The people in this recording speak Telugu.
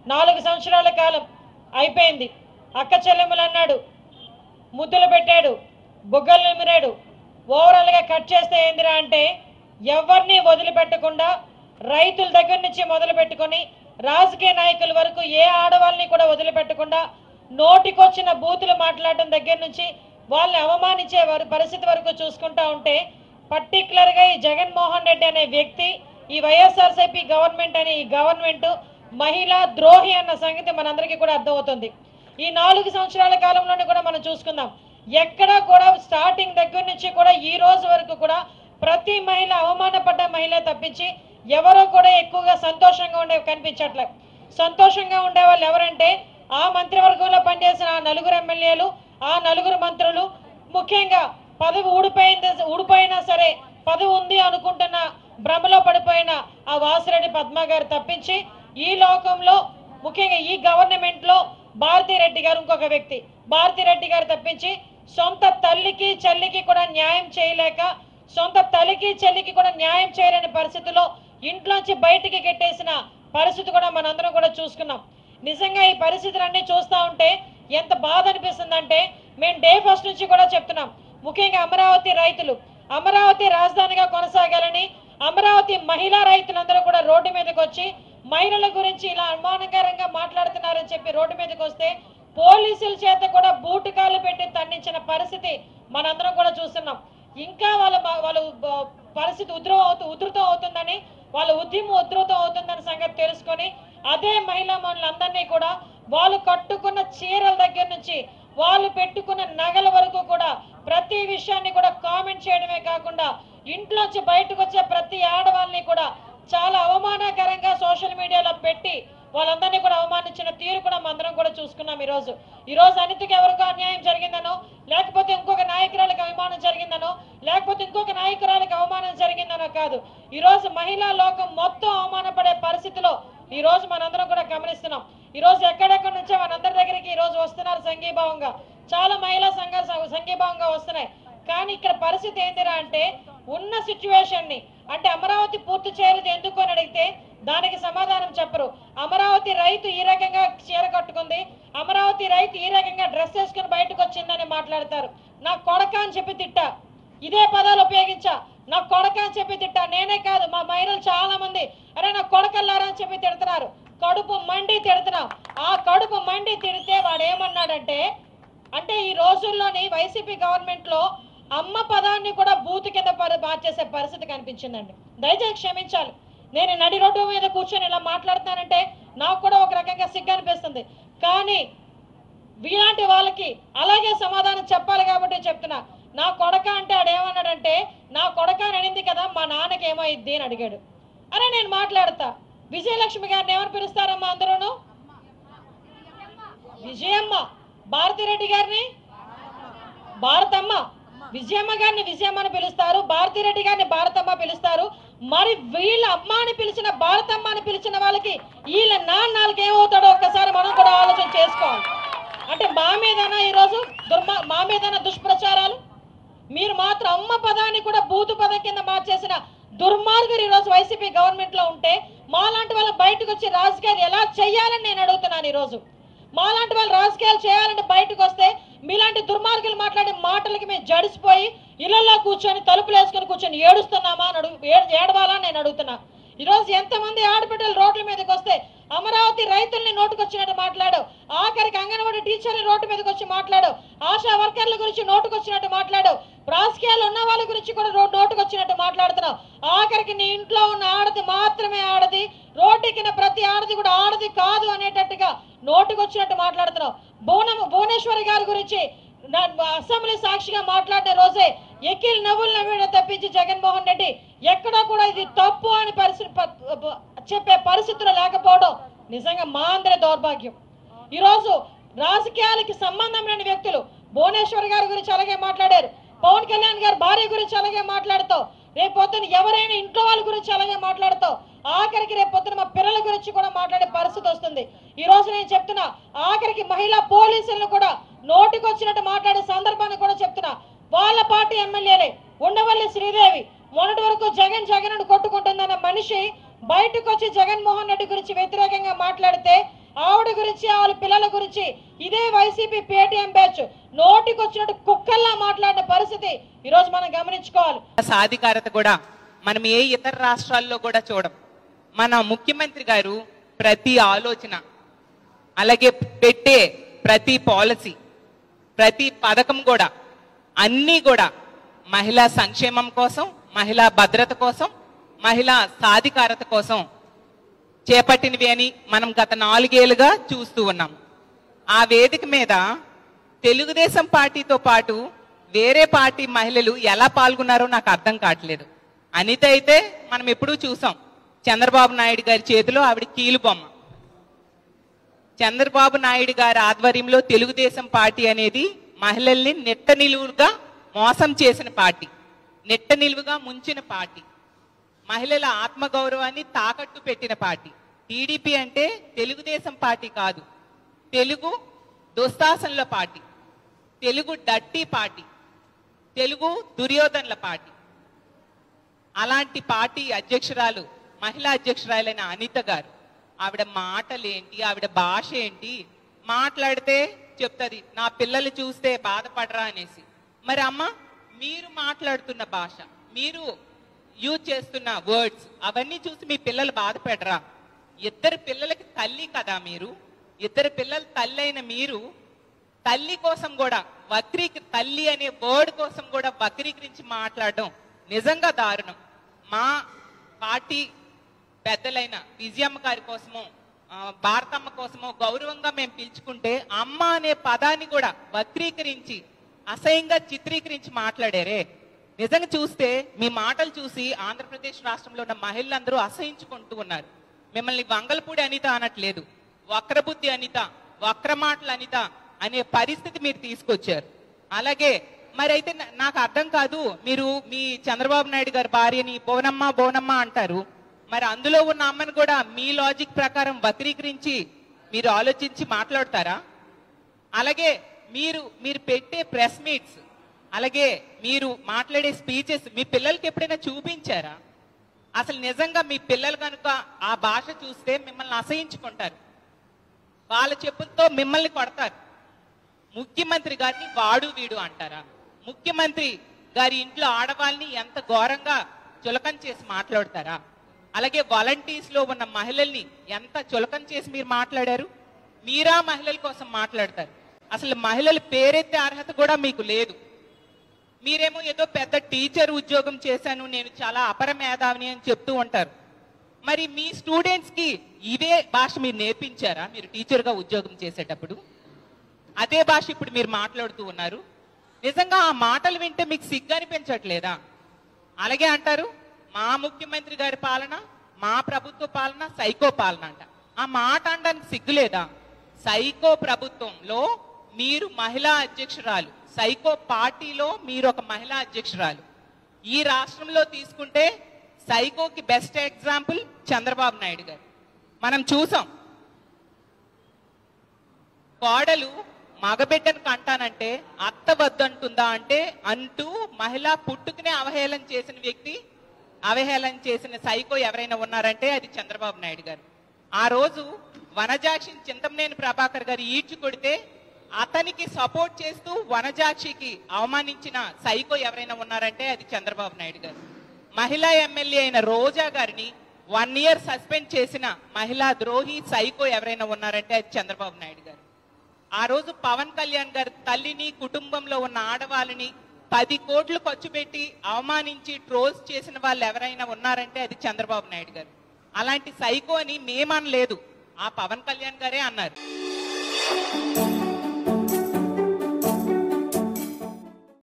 నాలుగు సంవత్సరాల కాలం అయిపోయింది అక్క చెల్లెములు అన్నాడు ముద్దులు పెట్టాడు బుగ్గలు నిమిరాడు ఓవరాల్గా కట్ చేస్తే ఏందిరా అంటే ఎవరిని వదిలిపెట్టకుండా రైతుల దగ్గర నుంచి మొదలు పెట్టుకొని రాజకీయ నాయకుల వరకు ఏ ఆడవాళ్ళని కూడా వదిలిపెట్టకుండా నోటికొచ్చిన బూతులు మాట్లాడటం దగ్గర నుంచి వాళ్ళని అవమానించే వర- పరిస్థితి వరకు చూసుకుంటా ఉంటే పర్టికులర్గా ఈ జగన్మోహన్ రెడ్డి అనే వ్యక్తి ఈ వైఎస్ఆర్సీపీ గవర్నమెంట్ అనే ఈ గవర్నమెంట్ మహిళా ద్రోహి అన్న సంగతి మనందరికీ కూడా అర్థమవుతుంది ఈ నాలుగు సంవత్సరాల కాలంలోనే కూడా మనం చూసుకుందాం ఎక్కడా కూడా స్టార్టింగ్ దగ్గర నుంచి కూడా ఈ రోజు వరకు కూడా ప్రతి మహిళ అవమానపడ్డ మహిళ తప్పించి ఎవరో కూడా ఎక్కువగా సంతోషంగా ఉండే కనిపించట్లే సంతోషంగా ఉండే వాళ్ళు ఎవరంటే ఆ మంత్రివర్గంలో పనిచేసిన ఆ నలుగురు ఎమ్మెల్యేలు ఆ నలుగురు మంత్రులు ముఖ్యంగా పదవి ఊడిపోయింది ఊడిపోయినా సరే పదవి ఉంది అనుకుంటున్న భ్రమలో పడిపోయిన ఆ వాసిరెడ్డి పద్మ గారు తప్పించి ఈ లోకంలో ముఖ్యంగా ఈ గవర్నమెంట్ లో భారతిరెడ్డి గారు ఇంకొక వ్యక్తి భారతిరెడ్డి గారు తప్పించి సొంత తల్లికి చెల్లికి కూడా న్యాయం చేయలేక సొంత తల్లికి చెల్లికి కూడా న్యాయం చేయలేని పరిస్థితిలో ఇంట్లోంచి బయటికి గెట్టేసిన పరిస్థితి కూడా మనందరం కూడా చూసుకున్నాం నిజంగా ఈ పరిస్థితులన్నీ చూస్తూ ఉంటే ఎంత బాధ అనిపిస్తుందంటే మేము డే ఫస్ట్ నుంచి కూడా చెప్తున్నాం ముఖ్యంగా అమరావతి రైతులు అమరావతి రాజధానిగా కొనసాగాలని అమరావతి మహిళా రైతులందరూ కూడా రోడ్డు మీదకి వచ్చి మహిళల గురించి ఇలా అనుమానకరంగా మాట్లాడుతున్నారని చెప్పి రోడ్డు మీదకి వస్తే పోలీసుల చేత కూడా బూటుకాలు పెట్టి తన్నించిన పరిస్థితి మనందరం కూడా చూస్తున్నాం ఇంకా వాళ్ళ బ- వాళ్ళ బ- పరిస్థితి ఉధృతం అవుతూ ఉధృతం అవుతుందని వాళ్ళ ఉద్యమం ఉధృతం అవుతుందని సంగతి తెలుసుకొని అదే మహిళా మనులందరినీ కూడా వాళ్ళు కట్టుకున్న చీరల దగ్గర నుంచి వాళ్ళు పెట్టుకున్న నగల వరకు కూడా ప్రతి విషయాన్ని కూడా కామెంట్ చేయడమే కాకుండా ఇంట్లోంచి బయటకు వచ్చే ప్రతి ఆడవాళ్ళని కూడా చాలా అవమానకరంగా సోషల్ మీడియాలో పెట్టి వాళ్ళందరినీ కూడా అవమానించిన తీరు కూడా మనందరం కూడా చూసుకున్నాం ఈ రోజు ఈ రోజు అనితకి ఎవరికో అన్యాయం జరిగిందనో లేకపోతే ఇంకొక నాయకురాలకు అవమానం జరిగిందనో లేకపోతే ఇంకొక నాయకురాలకు అవమానం జరిగిందనో కాదు ఈ రోజు మహిళా లోకం మొత్తం అవమానపడే పరిస్థితిలో ఈ రోజు మనందరం కూడా గమనిస్తున్నాం ఈ రోజు ఎక్కడెక్కడ నుంచో మనందరి దగ్గరికి ఈ రోజు వస్తున్నారు సంఘీభావంగా చాలా మహిళా సంఘాలు స- సంఘీభావంగా వస్తున్నాయి కానీ ఇక్కడ పరిస్థితి ఏందిరా అంటే ఉన్న సిచ్యువేషన్ ని అంటే అమరావతి పూర్తి చేయలేదు ఎందుకు అని అడిగితే దానికి సమాధానం చెప్పరు అమరావతి రైతు ఈ రకంగా చీర కట్టుకుంది అమరావతి రైతు ఈ రకంగా డ్రెస్ వేసుకుని బయటకు వచ్చిందని మాట్లాడతారు నా కొడక అని చెప్పి తిట్టా ఇదే పదాలు ఉపయోగించా నా కొడక అని చెప్పి తిట్టా నేనే కాదు మా మహిళలు చాలా మంది అరే నా కొడకల్లారా అని చెప్పి తిడుతున్నారు కడుపు మండి తిడుతున్నాం ఆ కడుపు మండి తిడితే వాడు ఏమన్నాడంటే అంటే ఈ రోజుల్లోని వైసీపీ గవర్నమెంట్ లో అమ్మ పదాన్ని కూడా బూత్ కింద పరి- మార్చేసే పరిస్థితి కనిపించిందండి దయచేసి క్షమించాలి నేను ఈ నడి రోడ్డు మీద కూర్చొని ఇలా మాట్లాడుతానంటే నాకు కూడా ఒక రకంగా సిగ్గు అనిపిస్తుంది కానీ వీలాంటి వాళ్ళకి అలాగే సమాధానం చెప్పాలి కాబట్టి చెప్తున్నా నా కొడక అంటే ఆడేమన్నాడంటే నా కొడక అని అనింది కదా మా నాన్నకి ఏమైద్ది అని అడిగాడు అరే నేను మాట్లాడతా విజయలక్ష్మి గారిని ఏమని పిలుస్తారమ్మా అందరూను విజయమ్మ భారతిరెడ్డి గారిని భారతమ్మ విజయమ్మ గారిని విజయమ్మ అని పిలుస్తారు భారతిరెడ్డి గారిని భారతమ్మ పిలుస్తారు మరి వీళ్ళ అమ్మ అని పిలిచిన భారతమ్మ అని పిలిచిన వాళ్ళకి వీళ్ళ నాన్నలకి ఏమవుతాడో ఒక్కసారి మనం కూడా ఆలోచన చేసుకోవాలి అంటే మా మీదనా ఈరోజు దుర్మ మా మీదనా దుష్ప్రచారాలు మీరు మాత్రం అమ్మ పదాన్ని కూడా బూతు పదం కింద మార్చేసిన దుర్మార్గులు ఈరోజు వైసీపీ గవర్నమెంట్ లో ఉంటే మాలాంటి వాళ్ళు బయటకు వచ్చి రాజకీయాలు ఎలా చేయాలని నేను అడుగుతున్నాను ఈరోజు మాలాంటి వాళ్ళు రాజకీయాలు చేయాలంటే బయటకు వస్తే మీలాంటి దుర్మార్గులు మాట్లాడే మాటలకి మేము జడిసిపోయి ఇళ్లలో కూర్చొని తలుపులు వేసుకొని కూర్చొని ఏడుస్తున్నామా అని అడుగు ఏడ్- ఏడవాలా అని నేను అడుగుతున్నా ఈరోజు ఎంతమంది ఆడబిడ్డలు రోడ్ల మీదకి వస్తే అమరావతి రైతుల్ని నోటుకొచ్చినట్టు మాట్లాడు ఆఖరికి అంగన్వాడీ టీచర్ని రోడ్డు మీదకి వచ్చి మాట్లాడు ఆశా వర్కర్ల గురించి నోటుకొచ్చినట్టు మాట్లాడు రాజకీయాలు ఉన్న వాళ్ళ గురించి కూడా రో- నోటుకొచ్చినట్టు మాట్లాడుతున్నావు ఆఖరికి నీ ఇంట్లో ఉన్న ఆడది మాత్రమే ఆడది రోడ్డెక్కిన ప్రతి ఆడది కూడా ఆడది కాదు అనేటట్టుగా నోటుకొచ్చినట్టు మాట్లాడుతున్నావు భువన భువనేశ్వరి గారి గురించి నా- అసెంబ్లీ సాక్షిగా మాట్లాడిన రోజే ఎక్కిల్ నవ్వులు నవ్వేయడం తప్పించి జగన్మోహన్ రెడ్డి ఎక్కడా కూడా ఇది తప్పు అని పరిస్థితి ప- ప- చెప్పే పరిస్థితులు లేకపోవడం నిజంగా మా అందరి దౌర్భాగ్యం ఈరోజు రాజకీయాలకి సంబంధం లేని వ్యక్తులు భువనేశ్వర్ గారి గురించి అలాగే మాట్లాడారు పవన్ కళ్యాణ్ గారి భార్య గురించి అలాగే మాట్లాడుతావు రేపు పొద్దున ఎవరైనా ఇంట్లో వాళ్ళ గురించి అలాగే మాట్లాడుతావు ఆఖరికి రేపు పొద్దున మా పిల్లల గురించి కూడా మాట్లాడే పరిస్థితి వస్తుంది ఈ రోజు నేను చెప్తున్నా ఆఖరికి మహిళా పోలీసులను కూడా నోటికొచ్చినట్టు మాట్లాడే సందర్భాన్ని కూడా చెప్తున్నా వాళ్ళ పార్టీ ఎమ్మెల్యేలే ఉండవల్లి శ్రీదేవి మొన్నటి వరకు జగన్ జగన్ అని కొట్టుకుంటుందన్న మనిషి బయటకు వచ్చి జగన్మోహన్ రెడ్డి గురించి వ్యతిరేకంగా మాట్లాడితే ఆవిడ గురించి ఆవిడ పిల్లల గురించి ఇదే వైసీపీ పేటీఎం బ్యాచ్ నోటికి వచ్చినట్టు కుక్కల్లా మాట్లాడిన పరిస్థితి ఈరోజు మనం గమనించుకోవాలి సాధికారత కూడా మనం ఏ ఇతర రాష్ట్రాల్లో కూడా చూడం మన ముఖ్యమంత్రి గారు ప్రతి ఆలోచన అలాగే పెట్టే ప్రతి పాలసీ ప్రతి పథకం కూడా అన్నీ కూడా మహిళా సంక్షేమం కోసం మహిళా భద్రత కోసం మహిళా సాధికారత కోసం చేపట్టినవి అని మనం గత నాలుగేళ్లుగా చూస్తూ ఉన్నాం ఆ వేదిక మీద తెలుగుదేశం పార్టీతో పాటు వేరే పార్టీ మహిళలు ఎలా పాల్గొన్నారో నాకు అర్థం కావట్లేదు అనిత అయితే మనం ఎప్పుడూ చూసాం చంద్రబాబు నాయుడు గారి చేతిలో ఆవిడ కీలు బొమ్మ చంద్రబాబు నాయుడు గారి ఆధ్వర్యంలో తెలుగుదేశం పార్టీ అనేది మహిళల్ని నిట్ట నిలువుగా మోసం చేసిన పార్టీ నిట్ట నిలువుగా ముంచిన పార్టీ మహిళల ఆత్మగౌరవాన్ని తాకట్టు పెట్టిన పార్టీ టీడీపీ అంటే తెలుగుదేశం పార్టీ కాదు తెలుగు దుస్తాసనుల పార్టీ తెలుగు డట్టి పార్టీ తెలుగు దుర్యోధనుల పార్టీ అలాంటి పార్టీ అధ్యక్షురాలు మహిళా అధ్యక్షురాలైన అనిత గారు ఆవిడ మాటలు ఏంటి ఆవిడ భాష ఏంటి మాట్లాడితే చెప్తుంది నా పిల్లలు చూస్తే బాధపడరా అనేసి మరి అమ్మ మీరు మాట్లాడుతున్న భాష మీరు యూజ్ చేస్తున్న వర్డ్స్ అవన్నీ చూసి మీ పిల్లలు బాధపడరా ఇద్దరు పిల్లలకి తల్లి కదా మీరు ఇద్దరు పిల్లల తల్లి అయిన మీరు తల్లి కోసం కూడా వక్రీకి తల్లి అనే వర్డ్ కోసం కూడా వక్రీకరించి మాట్లాడడం నిజంగా దారుణం మా పార్టీ పెద్దలైన విజయమ్మ గారి కోసమో ఆ, భారతమ్మ కోసమో గౌరవంగా మేము పిలుచుకుంటే అమ్మ అనే పదాన్ని కూడా వక్రీకరించి అసహ్యంగా చిత్రీకరించి మాట్లాడారే నిజంగా చూస్తే మీ మాటలు చూసి ఆంధ్రప్రదేశ్ రాష్ట్రంలో ఉన్న మహిళలందరూ అసహించుకుంటూ ఉన్నారు మిమ్మల్ని వంగలపూడి అనిత అనట్లేదు వక్రబుద్ధి అనిత వక్ర మాటలు అనిత అనే పరిస్థితి మీరు తీసుకొచ్చారు అలాగే మరి అయితే నా- నాకు అర్థం కాదు మీరు మీ చంద్రబాబు నాయుడు గారి భార్యని బోనమ్మ బోనమ్మ అంటారు మరి అందులో ఉన్న అమ్మని కూడా మీ లాజిక్ ప్రకారం వక్రీకరించి మీరు ఆలోచించి మాట్లాడతారా అలాగే మీరు మీరు పెట్టే ప్రెస్ మీట్స్ అలాగే మీరు మాట్లాడే స్పీచెస్ మీ పిల్లలకి ఎప్పుడైనా చూపించారా అసలు నిజంగా మీ పిల్లలు కనుక ఆ భాష చూస్తే మిమ్మల్ని అసహించుకుంటారు వాళ్ళ చెప్పులతో మిమ్మల్ని కొడతారు ముఖ్యమంత్రి గారిని వాడు వీడు అంటారా ముఖ్యమంత్రి గారి ఇంట్లో ఆడవాళ్ళని ఎంత ఘోరంగా చులకన చేసి మాట్లాడతారా అలాగే వాలంటీర్స్ లో ఉన్న మహిళల్ని ఎంత చులకన చేసి మీరు మాట్లాడారు మీరా మహిళల కోసం మాట్లాడతారు అసలు మహిళల పేరెత్తే అర్హత కూడా మీకు లేదు మీరేమో ఏదో పెద్ద టీచర్ ఉద్యోగం చేశాను నేను చాలా అపర మేధావిని అని చెప్తూ ఉంటారు మరి మీ స్టూడెంట్స్ కి ఇవే భాష మీరు నేర్పించారా మీరు టీచర్ గా ఉద్యోగం చేసేటప్పుడు అదే భాష ఇప్పుడు మీరు మాట్లాడుతూ ఉన్నారు నిజంగా ఆ మాటలు వింటే మీకు సిగ్గు అనిపించట్లేదా అలాగే అంటారు మా ముఖ్యమంత్రి గారి పాలన మా ప్రభుత్వ పాలన సైకో పాలన అంట ఆ మాట అనడానికి సిగ్గులేదా సైకో ప్రభుత్వంలో మీరు మహిళా అధ్యక్షురాలు సైకో పార్టీలో మీరు ఒక మహిళా అధ్యక్షురాలు ఈ రాష్ట్రంలో తీసుకుంటే సైకోకి బెస్ట్ ఎగ్జాంపుల్ చంద్రబాబు నాయుడు గారు మనం చూసాం కోడలు మగబిడ్డను కంటానంటే అత్త వద్దంటుందా అంటే అంటూ మహిళ పుట్టుకునే అవహేళన చేసిన వ్యక్తి అవహేళన చేసిన సైకో ఎవరైనా ఉన్నారంటే అది చంద్రబాబు నాయుడు గారు ఆ రోజు వనజాక్షిని చింతమనేని ప్రభాకర్ గారు ఈడ్చి కొడితే అతనికి సపోర్ట్ చేస్తూ వనజాక్షికి అవమానించిన సైకో ఎవరైనా ఉన్నారంటే అది చంద్రబాబు నాయుడు గారు మహిళా ఎమ్మెల్యే అయిన రోజా గారిని వన్ ఇయర్ సస్పెండ్ చేసిన మహిళా ద్రోహి సైకో ఎవరైనా ఉన్నారంటే అది చంద్రబాబు నాయుడు గారు ఆ రోజు పవన్ కళ్యాణ్ గారి తల్లిని కుటుంబంలో ఉన్న ఆడవాళ్ళని పది కోట్లు ఖర్చు పెట్టి అవమానించి ట్రోల్స్ చేసిన వాళ్ళు ఎవరైనా ఉన్నారంటే అది చంద్రబాబు నాయుడు గారు అలాంటి సైకో అని మేమనలేదు ఆ పవన్ కళ్యాణ్ గారే అన్నారు